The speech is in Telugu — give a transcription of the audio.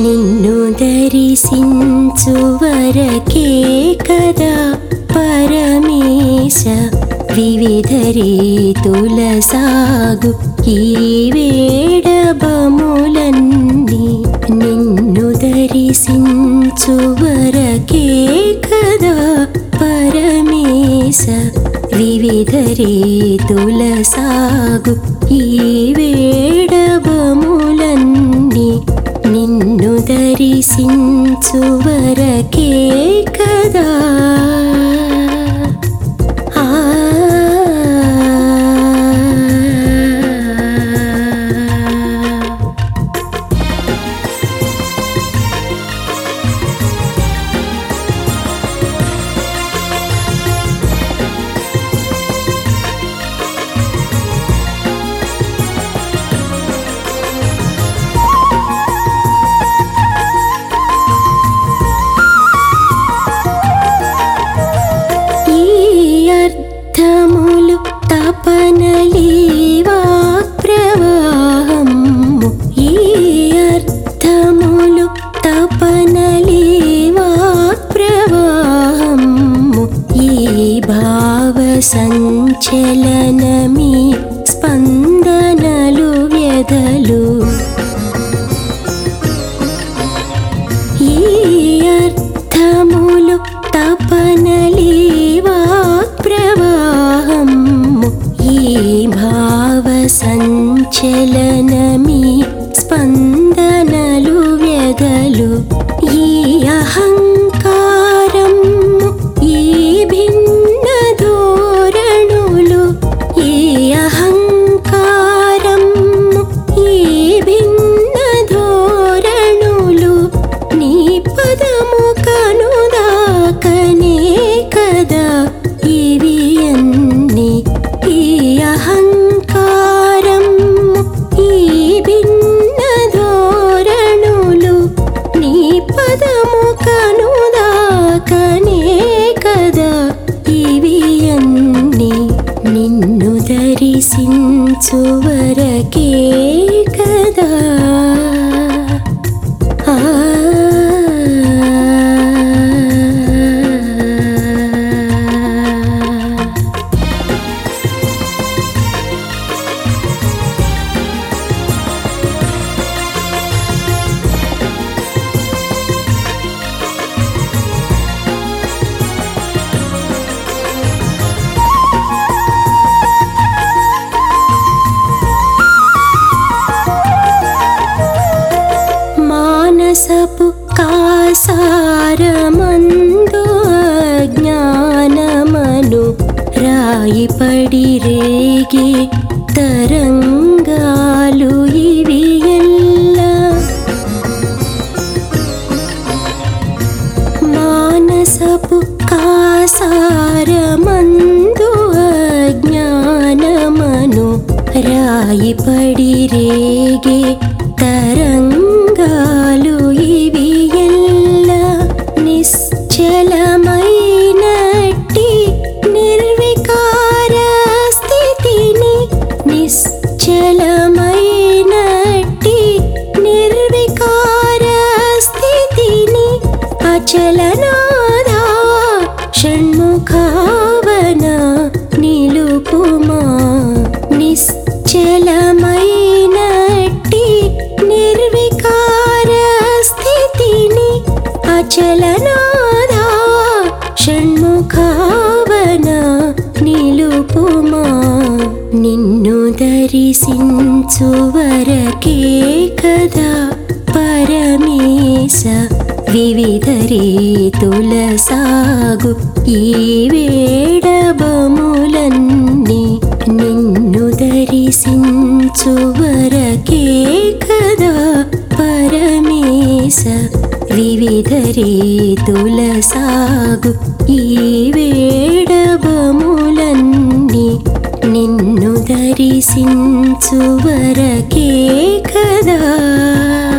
నిన్ను దర్శించు వరకే కదా పరమేశ వివిధ రీతుల సాగు ఈ వేడబములన్నీ నిన్ను దర్శించు వరకే కదా పరమేశ వివిధ రీతుల సాగు ఈ వేడబములన్నీ నిన్ను దర్శించు వరకే కదా ఆ ఈ అర్థములు తపనలీవా ప్రవాహము ఈ అర్థములు తపనలీవా ప్రవాహము ఈ భావ సంచలనమీ స్పందనలు వ్యధలు ఈ అర్థములు తపనలీవా ప్రవాహము ఈ భావ సంచలనమీ స్పందనలు వ్యధలు ఈ అహంకారం ఈ భిన్న ధోరణులు ఈ అహంకారం ఈ భిన్న ధోరణులు నీ పదము కనుదాకనే కదా ఇవి అన్ని ఈ అహంకారం ఈ భిన్న ధోరణులు నీ పదము కనుదాకనే కదా ఇవి అన్ని నిన్ను దర్శించు వరకే కదా ఆ మానసపు కాసారమందు అజ్ఞానమను రాయి పడి రేగి తరంగాలు ఇవి ఎల్లా మానసపు కాసారమందు అజ్ఞానమను రాయి పడి రేగే తరంగాలు ఇవి ఎల్ల నిశ్చలమైనట్టి నిర్వికార స్థితిని నిశ్చలమైనట్టి నిర్వికార స్థితిని అచలనాదా షణ్ముఖావన నిలుపుమా నిశ్చలమైనట్టి నిర్వికార స్థితిని అచలనాదా షణ్ముఖావన నిలుపుమా నిన్ను దర్శించు వరకే కదా పరమేశ వివిధ రీతుల సాగు ఈ వేడబములన్నీ నిన్ను దర్శించు వరకే కదా పరమేశ వివిధ రీతుల సాగు ఈ వేడబములన్నీ నిన్ను దర్శించు వరకే కదా